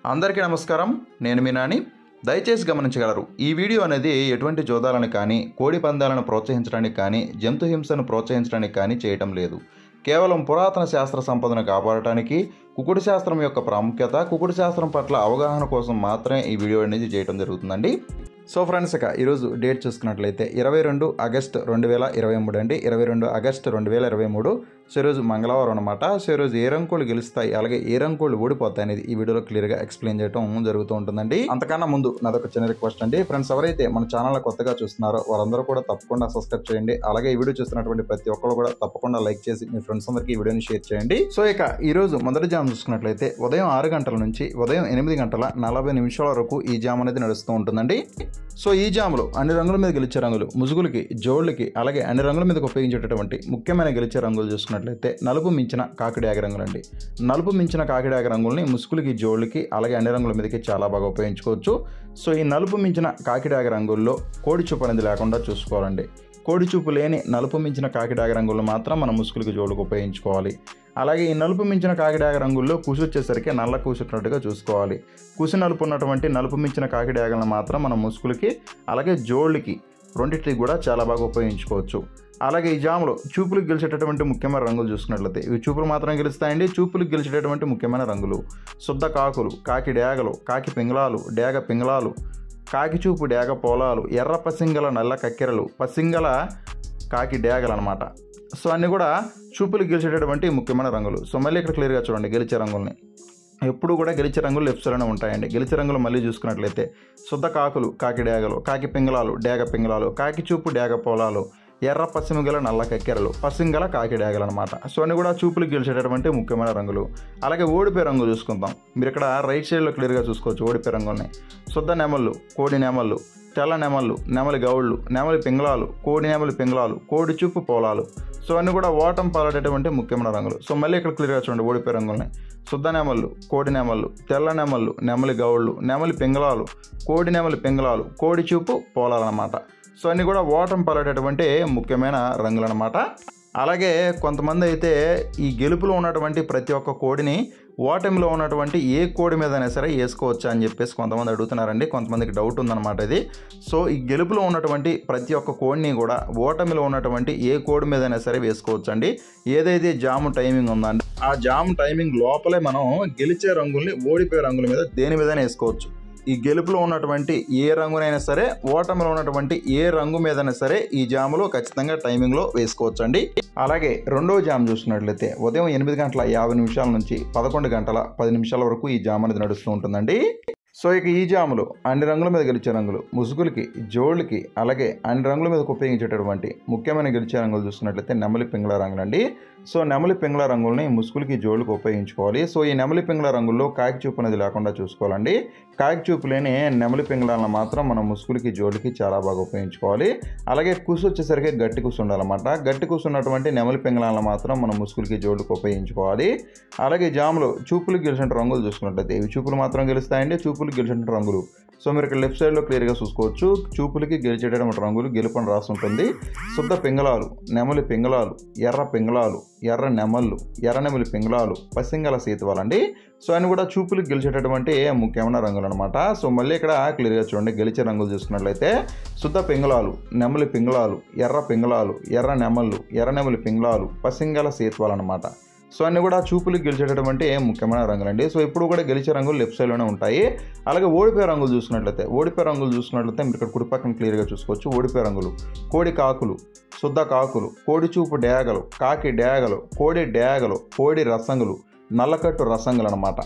అందరికీ నమస్కారం నేను మీ నాని దయచేసి గమనించగలరు ఈ వీడియో అనేది ఎటువంటి జోదాలను కానీ కోడి పందాలను ప్రోత్సహించడానికి కానీ జంతు హింసను ప్రోత్సహించడానికి కానీ చేయటం లేదు కేవలం పురాతన శాస్త్ర సంపదను కాపాడటానికి కుకుడు శాస్త్రం యొక్క ప్రాముఖ్యత కుకుడు శాస్త్రం పట్ల అవగాహన కోసం మాత్రమే ఈ వీడియో అనేది చేయడం జరుగుతుందండి సో ఫ్రెండ్స్ ఇక ఈరోజు డేట్ చూసుకున్నట్లయితే ఇరవై రెండు ఆగస్ట్ రెండు వేల ఇరవై మూడు అండి ఇరవై రెండు ఆగస్ట్ రెండు వేల ఇరవై మూడు సో ఈరోజు మంగళవారం అనమాట సో ఈరోజు ఏ రంకులు గెలుస్తాయి అలాగే ఏ రంకులు ఓడిపోతాయి అనేది ఈ వీడియోలో క్లియర్గా ఎక్స్ప్లెయిన్ చేయడం జరుగుతూ ఉంటుందండి అంతకన్నా ముందు నాదొక చిన్న రిక్వెస్ట్ అండి ఫ్రెండ్స్ ఎవరైతే మన ఛానల్ కొత్తగా చూస్తున్నారో వారందరూ కూడా తప్పకుండా సబ్స్క్రైబ్ చేయండి అలాగే ఈ వీడియో చూస్తున్నటువంటి ప్రతి ఒక్కరు కూడా తప్పకుండా లైక్ చేసి మీ ఫ్రెండ్స్ అందరికీ ఈ వీడియోని షేర్ చేయండి సో ఇక ఈ రోజు మొదటి జామ్ చూసుకున్నట్లయితే ఉదయం ఆరు గంటల నుంచి ఉదయం ఎనిమిది గంటల నలభై నిమిషాల వరకు ఈ జామ్ అనేది నడుస్తూ ఉంటుందండి సో ఈ జాములో అన్ని రంగుల మీద గెలిచే రంగులు ముసుగులకి జోళ్ళకి అలాగే అన్ని రంగుల మీద ఉపయోగించేటటువంటి ముఖ్యమైన గెలిచే రంగులు చూసుకున్నట్లయితే నలుపు మించిన కాకిడాగ రంగులండి నలుపు మించిన కాకిడాగ రంగుల్ని ముసుగులకి జోళ్ళకి అలాగే అన్ని రంగుల మీదకి చాలా బాగా ఉపయోగించుకోవచ్చు సో ఈ నలుపు మించిన కాకిడాగ రంగుల్లో కోడి చూపు అనేది లేకుండా చూసుకోవాలండి కోడి చూపు లేని నలుపు మించిన కాకిడాగ రంగులు మాత్రం మనం ముసుగులకి జోళ్ళకి ఉపయోగించుకోవాలి అలాగే ఈ నలుపు మించిన కాకిడాగ రంగుల్లో కుసి వచ్చేసరికి నల్ల కూసున్నట్టుగా చూసుకోవాలి కుసి నలుపు ఉన్నటువంటి నలుపు మించిన కాకిడాగలను మాత్రం మనం ముసుగులకి అలాగే జోళ్ళకి రెండింటికి కూడా చాలా బాగా ఉపయోగించుకోవచ్చు అలాగే ఈ జాములో చూపులకు గెలిచేటటువంటి ముఖ్యమైన రంగులు చూసుకున్నట్లయితే ఇవి చూపులు మాత్రం గెలుస్తాయండి చూపులకు గెలిచేటటువంటి ముఖ్యమైన రంగులు శుద్ధ కాకులు కాకి డేగలు కాకి పింగళాలు డేగ పింగళాలు కాకి చూపు డేగ పోలాలు ఎర్ర పసింగల నల్ల కక్కెరలు పసింగల కాకి డేగలు అనమాట సో అన్నీ కూడా చూపులు గెలిచేటటువంటి ముఖ్యమైన రంగులు సో మళ్ళీ ఇక్కడ క్లియర్గా చూడండి గెలిచే రంగుల్ని ఎప్పుడు కూడా గెలిచే రంగులు లెఫ్ట్ సైడ్లోనే ఉంటాయండి గెలిచే రంగులు మళ్ళీ చూసుకున్నట్లయితే శుద్ధ కాకులు కాకి డేగలు కాకి పింగళాలు డేగ పింగళాలు కాకి చూపు డేగ పోలాలు ఎర్ర పశ్చిమ గల నల్ల కక్కెరలు పశ్చిమ కాకి డేగలు అనమాట సో అన్ని కూడా చూపులు గెలిచేటటువంటి ముఖ్యమైన రంగులు అలాగే ఓడిపోయే రంగు చూసుకుందాం మీరు ఇక్కడ రైట్ సైడ్లో క్లియర్గా చూసుకోవచ్చు ఓడిపోయే రంగుల్ని శుద్ధ నెమళ్ళు కోడి నెమళ్ళు తెల్ల నెమళ్ళు నెమలి గౌళ్ళు నెమలి పింగళాలు కోడి నెమలి పింగళాలు కోడి చూపు పోలాలు సో అన్ని కూడా ఓటం పాలటటువంటి ముఖ్యమైన రంగులు సో మళ్ళీ ఇక్కడ క్లియర్గా చూడండి ఓడిపోయే రంగుల్ని శుద్ధ నెమళ్ళు కోడి నెమళ్ళు తెల్ల నెమళ్ళు నెమలి గౌళ్ళు నెమలి పింగళాలు కోడి నెమలి పింగళాలు కోడి చూపు పోలాలన్నమాట సో అన్ని కూడా ఓటం పాలటటువంటి ముఖ్యమైన రంగులు అనమాట అలాగే కొంతమంది అయితే ఈ గెలుపులో ఉన్నటువంటి ప్రతి ఒక్క కోడిని ఓటమిలో ఉన్నటువంటి ఏ కోడి మీదైనా సరే వేసుకోవచ్చా అని చెప్పేసి కొంతమంది అడుగుతున్నారండి కొంతమందికి డౌట్ ఉందన్నమాట ఇది సో ఈ గెలుపులో ఉన్నటువంటి ప్రతి ఒక్క కోడిని కూడా ఓటమిలో ఉన్నటువంటి ఏ కోడి మీదైనా సరే వేసుకోవచ్చు అండి ఏదైతే జాము టైమింగ్ ఉందండి ఆ జాము టైమింగ్ లోపలే మనం గెలిచే రంగుల్ని ఓడిపోయే రంగుల మీద దేని మీదైనా వేసుకోవచ్చు ఈ గెలుపులో ఉన్నటువంటి ఏ రంగునైనా సరే ఓటమిలో ఉన్నటువంటి ఏ రంగు మీదైనా సరే ఈ జాములో ఖచ్చితంగా టైమింగ్లో వేసుకోవచ్చు అండి అలాగే రెండో జామ్ చూసినట్లయితే ఉదయం ఎనిమిది గంటల యాభై నిమిషాల నుంచి పదకొండు గంటల పది నిమిషాల వరకు ఈ జామ్ అనేది నడుస్తూ ఉంటుందండి సో ఇక ఈ జాములు అన్ని రంగుల మీద గెలిచే రంగులు ముసుగులకి జోళ్ళకి అలాగే అన్ని రంగుల మీద ఉపయోగించేటటువంటి ముఖ్యమైన గెలిచే రంగులు చూసుకున్నట్లయితే నెమలి పింగళ రంగులు అండి సో నెమలి పింగళ రంగుల్ని ముసుగులకి జోళ్ళకి ఉపయోగించుకోవాలి సో ఈ నెమలి పింగళ రంగుల్లో కాకి చూపు అనేది లేకుండా చూసుకోవాలండి కాకి చూపు లేని నెమలి పింగళాలను మాత్రం మనం ముసుగులకి జోళ్ళకి చాలా బాగా ఉపయోగించుకోవాలి అలాగే కుసు వచ్చేసరికి గట్టి కుసు ఉండాలన్నమాట గట్టి కుసు ఉన్నటువంటి నెమలి పింగళాలను మాత్రం మనం ముసుగులకి జోళ్ళకి ఉపయోగించుకోవాలి అలాగే జాములో చూపులకు గెలిచిన రంగులు చూసుకున్నట్లయితే ఇవి చూపులు మాత్రం గెలుస్తాయండి చూపులకు గెలిచిన రంగులు సో మీరు ఇక్కడ లెఫ్ట్ సైడ్లో క్లియర్గా చూసుకోవచ్చు చూపులకి గెలిచేటటువంటి రంగులు గెలుపని రాసి ఉంటుంది శుద్ధ పింగళాలు నెమలి పింగళాలు ఎర్ర పింగళాలు ఎర్ర నెమళ్ళు ఎర్ర నెమలి పింగళాలు పసింగల సీతవాలండి సో ఆయన కూడా చూపులకు గెలిచేటటువంటి ముఖ్యమైన రంగులు అనమాట సో మళ్ళీ ఇక్కడ క్లియర్గా చూడండి గెలిచే రంగులు చూసుకున్నట్లయితే శుద్ధ పింగళాలు నెమలి పింగళాలు ఎర్ర పింగళాలు ఎర్ర నెమళ్ళు ఎర్ర నెమలి పింగళాలు పసింగల సీతవాలు అనమాట సో అన్నీ కూడా చూపులకు గెలిచేటటువంటి ముఖ్యమైన రంగులండి సో ఇప్పుడు కూడా గెలిచే రంగులు లెఫ్ట్ సైడ్లోనే ఉంటాయి అలాగే ఓడిపోయే రంగులు చూసుకున్నట్లయితే ఓడిపోయే రంగులు చూసుకున్నట్లయితే మీరు ఇక్కడ కుడి పక్కన క్లియర్గా చూసుకోవచ్చు ఓడిపోయే రంగులు కోడి కాకులు శుద్ధ కాకులు కోడి చూపు డేగలు కాకి డేగలు కోడి డేగలు కోడి రసంగులు నల్లకట్టు రసంగులు అనమాట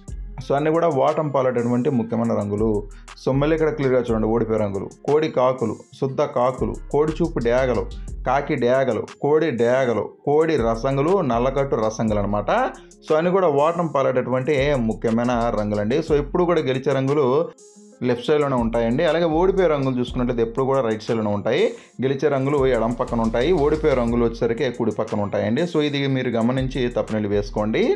సో అన్నీ కూడా వాటం పాలటటువంటి ముఖ్యమైన రంగులు సో మళ్ళీ ఇక్కడ క్లియర్గా చూడండి ఓడిపోయే రంగులు కోడి కాకులు శుద్ధ కాకులు కోడి చూపు డేగలు కాకి డేగలు కోడి డేగలు కోడి రసంగులు నల్లకట్టు రసంగులు అనమాట సో అన్నీ కూడా వాటం పాలేటటువంటి ముఖ్యమైన రంగులండి సో ఇప్పుడు కూడా గెలిచే రంగులు లెఫ్ట్ సైడ్లోనే ఉంటాయండి అలాగే ఓడిపోయే రంగులు చూసుకున్నట్లయితే ఎప్పుడు కూడా రైట్ సైడ్లోనే ఉంటాయి గెలిచే రంగులు ఎడం పక్కన ఉంటాయి ఓడిపోయే రంగులు వచ్చేసరికి కుడి పక్కన ఉంటాయండి సో ఇది మీరు గమనించి తప్పనిల్లి వేసుకోండి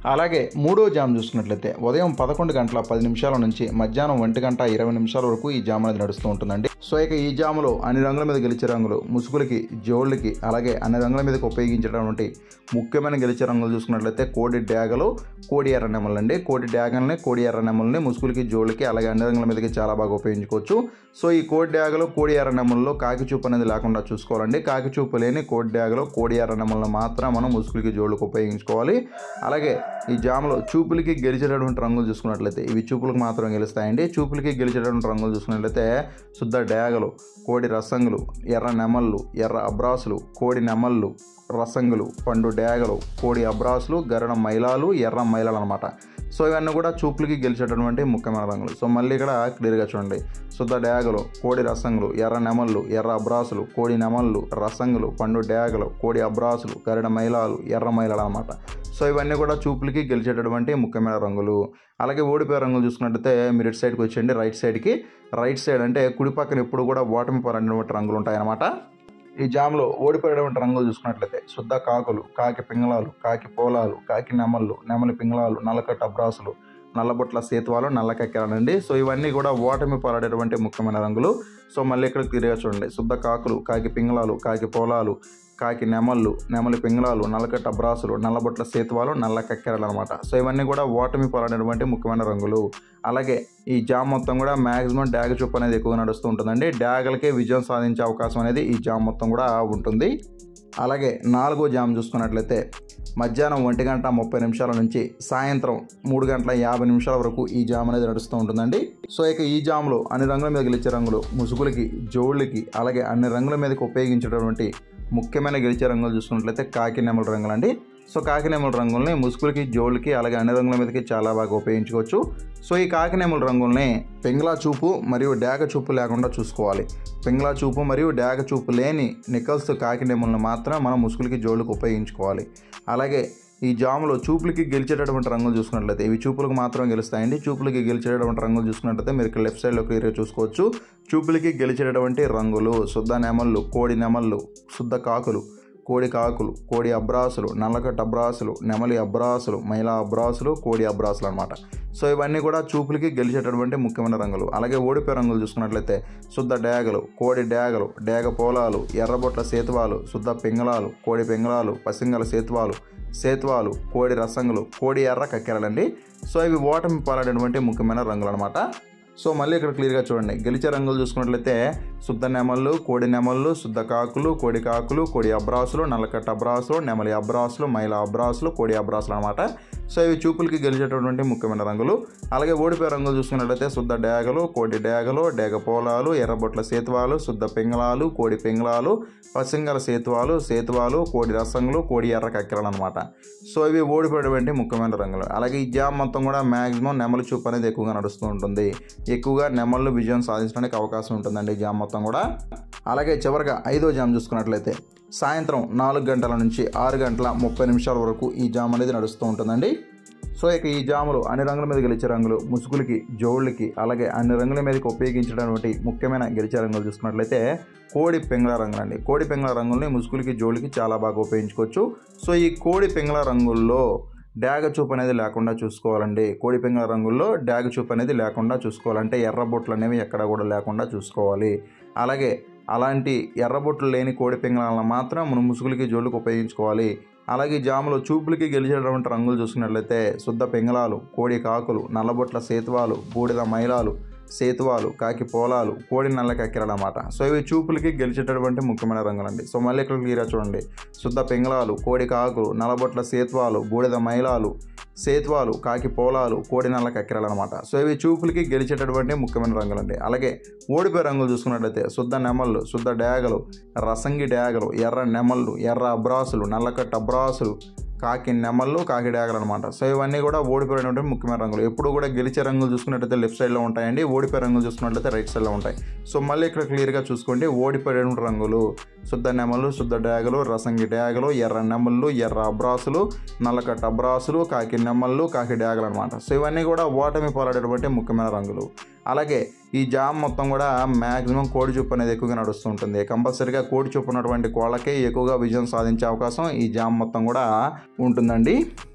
అలాగే మూడో జామ్ చూసుకున్నట్లయితే ఉదయం పదకొండు గంటల పది నిమిషాల నుంచి మధ్యాహ్నం ఒంటి గంట ఇరవై నిమిషాల వరకు ఈ జామ్ అనేది నడుస్తూ ఉంటుందండి సో ఇక ఈ జాములో అన్ని రంగుల మీద గెలిచే రంగులు ముసుగులకి జోళ్ళకి అలాగే అన్ని రంగుల మీదకి ఉపయోగించేటటువంటి ముఖ్యమైన గెలిచే రంగులు చూసుకున్నట్లయితే కోడి డ్యాగలు కోడి ఎర్ర నెమలు అండి కోడి డ్యాగల్ని కోడి ఎర్ర నెమల్ని ముసుగులకి జోళ్ళకి అలాగే అన్ని రంగుల మీదకి చాలా బాగా ఉపయోగించుకోవచ్చు సో ఈ కోడి డ్యాగలు కోడి ఎర్ర నెమల్లో కాకి చూపు అనేది లేకుండా చూసుకోవాలండి కాకి చూపు లేని కోడి డ్యాగలు కోడి ఎర్ర నెమలను మాత్రం మనం ముసుగులకి జోళ్ళకి ఉపయోగించుకోవాలి అలాగే ఈ జామలో చూపులకి గెలిచేటటువంటి రంగులు చూసుకున్నట్లయితే ఇవి చూపులకు మాత్రం గెలుస్తాయండి చూపులకి గెలిచేటటువంటి రంగులు చూసుకున్నట్లయితే శుద్ధ డ్యాగలు కోడి రసంగులు ఎర్ర నెమళ్ళు ఎర్ర అబ్రాసులు కోడి నెమళ్ళు రసంగులు పండు డ్యాగలు కోడి అబ్రాసులు గరుడ మైలాలు ఎర్ర మైలాలు అనమాట సో ఇవన్నీ కూడా చూపులకి గెలిచేటటువంటి ముఖ్యమైన రంగులు సో మళ్ళీ ఇక్కడ క్లియర్గా చూడండి శుద్ధ డ్యాగలు కోడి రసంగులు ఎర్ర నెమళ్ళు ఎర్ర అబ్రాసులు కోడి నెమళ్ళు రసంగులు పండు డ్యాగలు కోడి అబ్రాసులు గరుడ మైలాలు ఎర్ర మైలాలు అనమాట సో ఇవన్నీ కూడా చూపులకి గెలిచేటటువంటి ముఖ్యమైన రంగులు అలాగే ఓడిపోయే రంగులు చూసుకున్నట్టయితే మీరు ఇటు సైడ్కి వచ్చేయండి రైట్ సైడ్కి రైట్ సైడ్ అంటే కుడి పక్కన ఎప్పుడు కూడా ఓటమి పడినటువంటి రంగులు ఉంటాయన్నమాట ఈ జామ్లో ఓడిపోయేటువంటి రంగులు చూసుకున్నట్లయితే శుద్ధ కాకులు కాకి పింగళాలు కాకి పోలాలు కాకి నెమళ్ళు నెమలి పింగళాలు నల్లకట్ట అబ్రాసులు నల్లబొట్ల సేతువాలు నల్ల కక్కెలండి సో ఇవన్నీ కూడా ఓటమి పాలడేటువంటి ముఖ్యమైన రంగులు సో మళ్ళీ ఇక్కడ క్లియర్గా చూడండి శుద్ధ కాకులు కాకి పింగళాలు కాకి పోలాలు కాకి నెమళ్ళు నెమలి పింగళాలు నల్లకట్ట అబ్రాసులు నల్లబొట్ల సేతువాలు నల్ల కక్కెరలు అనమాట సో ఇవన్నీ కూడా ఓటమి పాలైనటువంటి ముఖ్యమైన రంగులు అలాగే ఈ జామ్ మొత్తం కూడా మ్యాక్సిమం డ్యాగ్ చూపు అనేది ఎక్కువగా నడుస్తూ ఉంటుందండి డ్యాగలకే విజయం సాధించే అవకాశం అనేది ఈ జామ్ మొత్తం కూడా ఉంటుంది అలాగే నాలుగో జామ్ చూసుకున్నట్లయితే మధ్యాహ్నం ఒంటి గంట ముప్పై నిమిషాల నుంచి సాయంత్రం మూడు గంటల యాభై నిమిషాల వరకు ఈ జామ్ అనేది నడుస్తూ ఉంటుందండి సో ఇక ఈ జామ్లో అన్ని రంగుల మీద గెలిచే రంగులు ముసుగులకి జోళ్ళకి అలాగే అన్ని రంగుల మీదకి ఉపయోగించేటటువంటి ముఖ్యమైన గెలిచే రంగులు చూసుకున్నట్లయితే కాకి నెమల రంగులు అండి సో కాకి నెమల రంగుల్ని ముసుగులకి జోళ్ళకి అలాగే అన్ని రంగుల మీదకి చాలా బాగా ఉపయోగించుకోవచ్చు సో ఈ కాకి నెమల రంగుల్ని పెంగ్లా చూపు మరియు డాగ చూపు లేకుండా చూసుకోవాలి పెంగ్లా చూపు మరియు డాగ చూపు లేని నికల్స్ కాకి నెమలను మాత్రం మనం ముసుగులకి జోళ్ళకి ఉపయోగించుకోవాలి అలాగే ఈ జాములో చూపులకి గెలిచేటటువంటి రంగులు చూసుకున్నట్లయితే ఇవి చూపులకు మాత్రం గెలుస్తాయండి చూపులకి గెలిచేటటువంటి రంగులు చూసుకున్నట్లయితే మీరు ఇక్కడ లెఫ్ట్ సైడ్లో క్లియర్గా చూసుకోవచ్చు చూపులకి గెలిచేటటువంటి రంగులు శుద్ధ నెమళ్ళు కోడి నెమళ్ళు శుద్ధ కాకులు కోడి కాకులు కోడి అబ్రాసులు నల్లకట్ట అబ్రాసులు నెమలి అబ్రాసులు మైలా అబ్రాసులు కోడి అబ్రాసులు అనమాట సో ఇవన్నీ కూడా చూపులకి గెలిచేటటువంటి ముఖ్యమైన రంగులు అలాగే ఓడిపోయే రంగులు చూసుకున్నట్లయితే శుద్ధ డ్యాగలు కోడి డ్యాగలు డ్యాగ పోలాలు ఎర్రబొట్ల సేతువాలు శుద్ధ పింగళాలు కోడి పింగళాలు పసింగల సేతువాలు సేతువాలు కోడి రసంగులు కోడి ఎర్ర కక్కెరలండి సో ఇవి ఓటమి పాలైనటువంటి ముఖ్యమైన రంగులు అనమాట సో మళ్ళీ ఇక్కడ క్లియర్గా చూడండి గెలిచే రంగులు చూసుకున్నట్లయితే శుద్ధ నెమళ్ళు కోడి నెమళ్ళు శుద్ధ కాకులు కోడి కాకులు కోడి అబ్రాసులు నల్లకట్ట అబ్రాసులు నెమలి అబ్రాసులు మైల అబ్రాసులు కోడి అబ్రాసులు అనమాట సో ఇవి చూపులకి గెలిచేటటువంటి ముఖ్యమైన రంగులు అలాగే ఓడిపోయే రంగులు చూసుకున్నట్లయితే శుద్ధ డ్యాగలు కోడి డ్యాగలు డ్యాగ పోలాలు ఎర్రబొట్ల సేతువాలు శుద్ధ పింగళాలు కోడి పింగళాలు పసింగల సేతువాలు సేతువాలు కోడి రసంగులు కోడి ఎర్ర కక్కెరలు అనమాట సో ఇవి ఓడిపోయేటువంటి ముఖ్యమైన రంగులు అలాగే ఈ జామ్ మొత్తం కూడా మ్యాక్సిమం నెమలి చూపు అనేది ఎక్కువగా నడుస్తూ ఉంటుంది ఎక్కువగా నెమళ్ళు విజయం సాధించడానికి అవకాశం ఉంటుందండి ఈ జామ్ మొత్తం కూడా అలాగే చివరిగా ఐదో జామ్ చూసుకున్నట్లయితే సాయంత్రం నాలుగు గంటల నుంచి ఆరు గంటల ముప్పై నిమిషాల వరకు ఈ జామ్ అనేది నడుస్తూ ఉంటుందండి సో ఇక ఈ జాములు అన్ని రంగుల మీద గెలిచే రంగులు ముసుగులకి జోళ్ళకి అలాగే అన్ని రంగుల మీదకి ఉపయోగించడానికి ముఖ్యమైన గెలిచే రంగులు చూసుకున్నట్లయితే కోడి పెంగళ రంగులు అండి కోడి పెంగళ రంగుల్ని ముసుగులకి జోళ్ళకి చాలా బాగా ఉపయోగించుకోవచ్చు సో ఈ కోడి పెంగళ రంగుల్లో డ్యాగ చూపు అనేది లేకుండా చూసుకోవాలండి కోడి పెంగళ రంగుల్లో డ్యాగ చూపు అనేది లేకుండా చూసుకోవాలంటే ఎర్రబొట్లు అనేవి ఎక్కడ కూడా లేకుండా చూసుకోవాలి అలాగే అలాంటి ఎర్రబొట్లు లేని కోడి పింగళాలను మాత్రం మనం ముసుగులకి జోళ్ళకి ఉపయోగించుకోవాలి అలాగే ఈ జాములో చూపులకి గెలిచేటటువంటి రంగులు చూసుకున్నట్లయితే శుద్ధ పింగళాలు కోడి కాకులు నల్లబొట్ల సేతువాలు బూడిద మైలాలు సేతువాలు కాకి పోలాలు కోడి నల్ల కక్కెరలు అన్నమాట సో ఇవి చూపులకి గెలిచేటటువంటి ముఖ్యమైన రంగులండి సో మళ్ళీ ఇక్కడ క్లియర్గా చూడండి శుద్ధ పింగళాలు కోడి కాకులు నల్లబొట్ల సేతువాలు బూడిద మైలాలు సేతువాలు కాకి పోలాలు కోడి నల్ల కక్కెరలు అనమాట సో ఇవి చూపులకి గెలిచేటటువంటి ముఖ్యమైన రంగులండి అలాగే ఓడిపోయే రంగులు చూసుకున్నట్లయితే శుద్ధ నెమళ్ళు శుద్ధ డ్యాగలు రసంగి డ్యాగలు ఎర్ర నెమళ్ళు ఎర్ర అబ్రాసులు నల్లకట్ట అబ్రాసులు కాకి నెమళ్ళు కాకి డ్యాగలు అనమాట సో ఇవన్నీ కూడా ఓడిపోయినటువంటి ముఖ్యమైన రంగులు ఎప్పుడు కూడా గెలిచే రంగులు చూసుకున్నట్లయితే లెఫ్ట్ సైడ్లో ఉంటాయండి ఓడిపోయే రంగులు చూసుకున్నట్లయితే రైట్ సైడ్లో ఉంటాయి సో మళ్ళీ ఇక్కడ క్లియర్గా చూసుకోండి ఓడిపోయినటువంటి రంగులు శుద్ధ నెమలు శుద్ధ డ్యాగలు రసంగి డ్యాగలు ఎర్ర నెమళ్ళు ఎర్ర అబ్రాసులు నల్లకట్ట అబ్రాసులు కాకి నెమళ్ళు కాకి డ్యాగలు అనమాట సో ఇవన్నీ కూడా ఓటమి పాలడేటువంటి ముఖ్యమైన రంగులు అలాగే ఈ జామ్ మొత్తం కూడా మ్యాక్సిమం కోడి చూపు అనేది ఎక్కువగా నడుస్తూ ఉంటుంది కంపల్సరీగా కోడి చూపు ఉన్నటువంటి కోళ్ళకే ఎక్కువగా విజయం సాధించే అవకాశం ఈ జామ్ మొత్తం కూడా ఉంటుందండి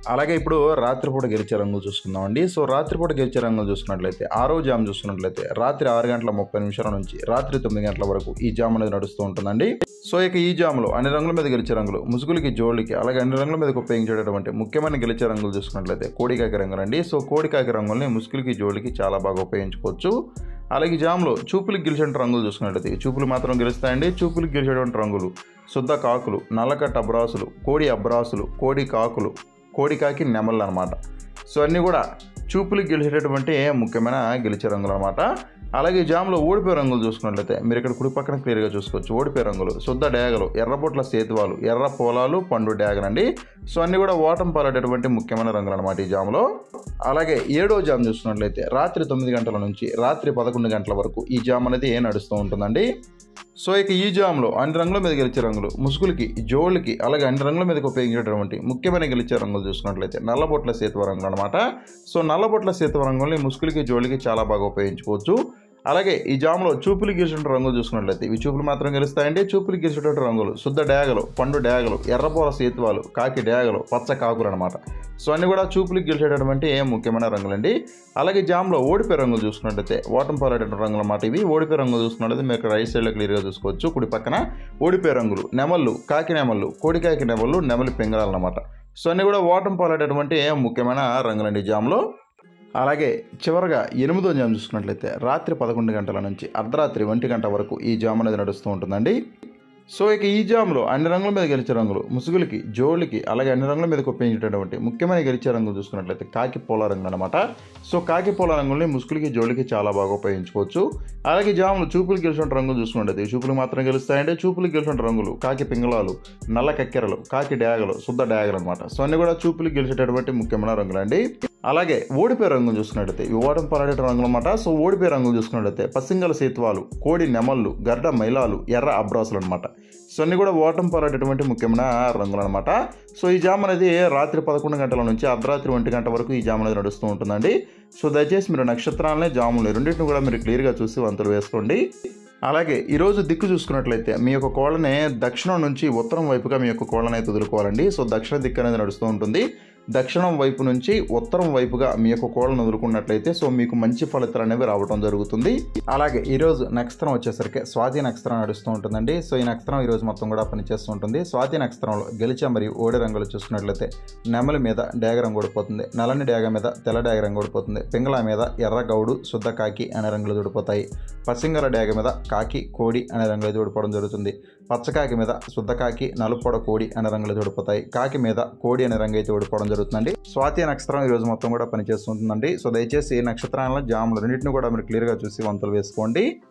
అలాగే ఇప్పుడు రాత్రిపూట గెలిచే రంగులు చూసుకుందామండి సో రాత్రిపూట గెలిచే రంగులు చూసుకున్నట్లయితే ఆరో జామ్ చూసుకున్నట్లయితే రాత్రి ఆరు గంటల ముప్పై నిమిషాల నుంచి రాత్రి తొమ్మిది గంటల వరకు ఈ జామ్ అనేది నడుస్తూ ఉంటుందండి సో ఇక ఈ జామ్లో అన్ని రంగుల మీద గెలిచే రంగులు ముసుగులకి జోళ్ళకి అలాగే అన్ని రంగుల మీద ఉపయోగించేటటువంటి ముఖ్యమైన గెలిచే రంగులు చూసుకున్నట్లయితే కోడికాకి రంగులు అండి సో కోడికాకి రంగుల్ని ముసుగులకి జోళ్ళకి చాలా బాగా ఉపయోగించుకోవచ్చు అలాగే ఈ జామ్లో చూపులకు గెలిచేటువంటి రంగులు చూసుకున్నట్లయితే చూపులు మాత్రం గెలుస్తాయండి చూపులకు గెలిచేటువంటి రంగులు శుద్ధ కాకులు నల్లకట్ట అబ్రాసులు కోడి అబ్రాసులు కోడి కాకులు కోడికాకి నెమళ్ళు అనమాట సో అన్నీ కూడా చూపులకు గెలిచేటటువంటి ముఖ్యమైన గెలిచే రంగులు అనమాట అలాగే ఈ జామ్లో ఓడిపోయే రంగులు చూసుకున్నట్లయితే మీరు ఇక్కడ కుడి పక్కన క్లియర్గా చూసుకోవచ్చు ఓడిపోయే రంగులు శుద్ధ డేగలు ఎర్రబొట్ల సేతువాలు ఎర్ర పొలాలు పండు డేగలు అండి సో అన్నీ కూడా ఓటం పాలేటటువంటి ముఖ్యమైన రంగులు అనమాట ఈ జామ్లో అలాగే ఏడో జామ్ చూసుకున్నట్లయితే రాత్రి తొమ్మిది గంటల నుంచి రాత్రి పదకొండు గంటల వరకు ఈ జామ్ అనేది నడుస్తూ ఉంటుందండి సో ఇక ఈ జామ్లో అన్ని రంగుల మీద గెలిచే రంగులు ముసుగులకి జోళ్ళకి అలాగే అన్ని రంగుల మీదకి ఉపయోగించేటటువంటి ముఖ్యమైన గెలిచే రంగులు చూసుకున్నట్లయితే నల్లబొట్ల సేతువ రంగులు అనమాట సో నల్లబొట్ల సేతువ రంగుల్ని ముసుగులకి జోళ్ళకి చాలా బాగా ఉపయోగించుకోవచ్చు అలాగే ఈ జామ్లో చూపులు గెలిచిన రంగులు చూసుకున్నట్లయితే ఇవి చూపులు మాత్రం గెలుస్తాయండి చూపులు గెలిచేటువంటి రంగులు శుద్ధ డేగలు పండు డేగలు ఎర్రపోల సేతువాలు కాకి డేగలు పచ్చ కాకులు అనమాట సో అన్ని కూడా చూపులకు గెలిచేటటువంటి ముఖ్యమైన రంగులండి అలాగే జామ్లో ఓడిపోయే రంగులు చూసుకున్నట్లయితే ఓటం పాలేటటువంటి రంగులు అన్నమాట ఇవి ఓడిపోయే రంగులు చూసుకున్నట్లయితే మీరు ఇక్కడ రైట్ సైడ్లో క్లియర్గా చూసుకోవచ్చు కుడి పక్కన ఓడిపోయే రంగులు నెమళ్ళు కాకి నెమళ్ళు కోడికాకి నెమళ్ళు నెమలి పింగళాలు అనమాట సో అన్ని కూడా ఓటం పాలేటటువంటి ముఖ్యమైన రంగులండి ఈ జామ్లో అలాగే చివరగా ఎనిమిదో జామ్ చూసుకున్నట్లయితే రాత్రి పదకొండు గంటల నుంచి అర్ధరాత్రి ఒంటి గంట వరకు ఈ జామ్ అనేది నడుస్తూ ఉంటుందండి సో ఇక ఈ జామ్లో అన్ని రంగుల మీద గెలిచే రంగులు ముసుగులకి జోళ్ళకి అలాగే అన్ని రంగుల మీదకి ఉపయోగించేటటువంటి ముఖ్యమైన గెలిచే రంగులు చూసుకున్నట్లయితే కాకి పోల రంగులు అనమాట సో కాకి పోల రంగుల్ని ముసుగులకి జోళ్ళకి చాలా బాగా ఉపయోగించుకోవచ్చు అలాగే జాములు చూపులు గెలిచిన రంగులు చూసుకున్నట్లయితే చూపులు మాత్రం గెలుస్తాయంటే చూపులు గెలిచిన రంగులు కాకి పింగళాలు నల్ల కక్కెరలు కాకి డ్యాగలు శుద్ధ డ్యాగలు అనమాట సో అన్ని కూడా చూపులు గెలిచేటటువంటి ముఖ్యమైన రంగులండి అలాగే ఓడిపోయే రంగులు చూసుకున్నట్లయితే ఇవి ఓటం పలాడే రంగులు అనమాట సో ఓడిపోయే రంగులు చూసుకున్నట్లయితే పసింగల సేతువాలు కోడి నెమళ్ళు గడ్డ మైలాలు ఎర్ర అబ్రాసులు అనమాట సో అన్ని కూడా ఓటం పాలేటటువంటి ముఖ్యమైన రంగులు అనమాట సో ఈ జామ్ అనేది రాత్రి పదకొండు గంటల నుంచి అర్ధరాత్రి ఒంటి గంట వరకు ఈ జామ్ అనేది నడుస్తూ ఉంటుందండి సో దయచేసి మీరు నక్షత్రాలనే జాములు రెండింటిని కూడా మీరు క్లియర్గా చూసి వంతులు వేసుకోండి అలాగే ఈరోజు దిక్కు చూసుకున్నట్లయితే మీ యొక్క కోళ్ళని దక్షిణం నుంచి ఉత్తరం వైపుగా మీ యొక్క కోళ్ళని అయితే వదులుకోవాలండి సో దక్షిణ దిక్కు అనేది నడుస్తూ ఉంటుంది దక్షిణం వైపు నుంచి ఉత్తరం వైపుగా మీ యొక్క కోళ్ళను వదులుకున్నట్లయితే సో మీకు మంచి ఫలితాలు అనేవి రావడం జరుగుతుంది అలాగే ఈరోజు నక్షత్రం వచ్చేసరికి స్వాతి నక్షత్రం నడుస్తూ ఉంటుందండి సో ఈ నక్షత్రం ఈరోజు మొత్తం కూడా పనిచేస్తూ ఉంటుంది స్వాతి నక్షత్రంలో గెలిచే మరియు ఓడి రంగులు చూసుకున్నట్లయితే నెమలి మీద డేగ రంగు ఓడిపోతుంది నల్లని డేగ మీద తెల్ల డేగ రంగు ఓడిపోతుంది పింగళ మీద ఎర్ర గౌడు శుద్ధ కాకి అనే రంగులు చూడిపోతాయి పసింగల డేగ మీద కాకి కోడి అనే రంగులు చూడిపోవడం జరుగుతుంది పచ్చకాకి మీద శుద్ధ కాకి నలుపొడ కోడి అనే రంగులు చూడిపోతాయి కాకి మీద కోడి అనే రంగు అయితే ఓడిపోవడం జరుగుతుందండి స్వాతి నక్షత్రం ఈ రోజు మొత్తం కూడా పనిచేస్తుంటుందండి సో దయచేసి ఈ నక్షత్రాల జాములు రెండింటిని కూడా మీరు క్లియర్గా చూసి వంతులు వేసుకోండి